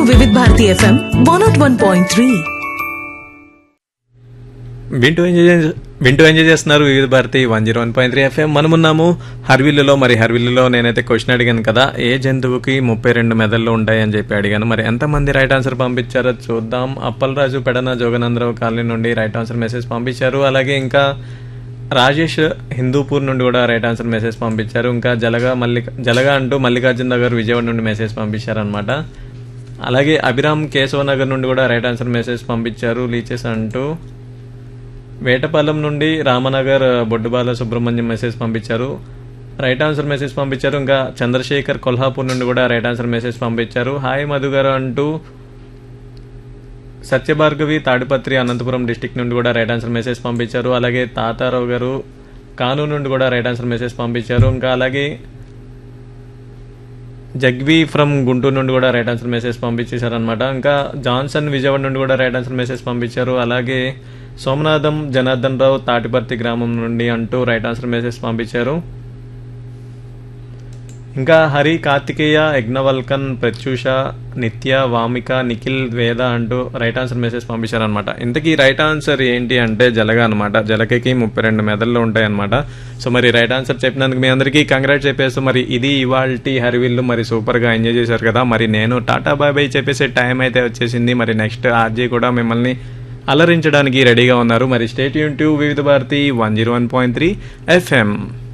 వివిధ Bharati FM one nought one point three వింటూ enjoy చే- వింటూ ఎంజాయ్ చేస్తున్నారు Vividh Bharati one zero one point three FM మనమున్నాము హర్విల్లులో మరి హర్విల్లులో నేనైతే క్వశ్చన్ అడిగాను కదా ఏ జంతువుకి ముప్పై రెండు మెదళ్ళు ఉంటాయి అని చెప్పి అడిగాను మరి ఎంతమంది రైట్ ఆన్సర్ పంపించారో చూద్దాం అప్పలరాజు పెడన జోగనందరావు కాలనీ నుండి రైట్ ఆన్సర్ మెసేజ్ పంపించారు అలాగే ఇంకా రాజేష్ హిందూపూర్ నుండి కూడా రైట్ ఆన్సర్ మెసేజ్ పంపించారు ఇంకా జలగా మల్లిక జలగా అంటూ మల్లికార్జున నగర్ విజయవాడ నుండి మెసేజ్ పంపించారనమాట అలాగే అభిరామ్ కేశవ నగర్ నుండి కూడా రైట్ ఆన్సర్ మెసేజ్ పంపించారు లీచెస్ అంటూ వేటపాలెం నుండి రామనగర్ బొడ్డుబాల సుబ్రహ్మణ్యం మెసేజ్ పంపించారు రైట్ ఆన్సర్ మెసేజ్ పంపించారు ఇంకా చంద్రశేఖర్ కొల్హాపూర్ నుండి కూడా రైట్ ఆన్సర్ మెసేజ్ పంపించారు హాయ్ మధు గారు అంటూ సత్యభార్గవి తాడిపత్రి అనంతపురం డిస్టిక్ నుండి కూడా రైట్ ఆన్సర్ మెసేజ్ పంపించారు అలాగే తాతారావు గారు కానూరు నుండి కూడా రైట్ ఆన్సర్ మెసేజ్ పంపించారు ఇంకా అలాగే జగ్వి ఫ్రమ్ గుంటూరు నుండి కూడా రైట్ ఆన్సర్ మెసేజ్ పంపించేశారు అనమాట ఇంకా జాన్సన్ విజయవాడ నుండి కూడా రైట్ ఆన్సర్ మెసేజ్ పంపించారు అలాగే సోమనాథం జనార్దన్ రావు తాటిపర్తి గ్రామం నుండి అంటూ రైట్ ఆన్సర్ మెసేజ్ పంపించారు ఇంకా హరి కార్తికేయ యజ్ఞవల్కన్ ప్రత్యూష నిత్య వామిక నిఖిల్ వేద అంటూ రైట్ ఆన్సర్ మెసేజ్ పంపించారనమాట ఇంతకీ రైట్ ఆన్సర్ ఏంటి అంటే జలగ అనమాట జలకకి ముప్పై రెండు మెదళ్ళు ఉంటాయి అనమాట సో మరి రైట్ ఆన్సర్ చెప్పినందుకు మీ అందరికీ కంగ్రాట్ చెప్పేస్తూ మరి ఇది ఇవాల్టి హరివిల్లు మరి సూపర్గా ఎంజాయ్ చేశారు కదా మరి నేను టాటా బాయ్ బాయ్ చెప్పేసే టైం అయితే వచ్చేసింది మరి నెక్స్ట్ ఆర్జీ కూడా మిమ్మల్ని అలరించడానికి రెడీగా ఉన్నారు మరి స్టేట్ యూన్ to Vividh Bharati one zero one point three FM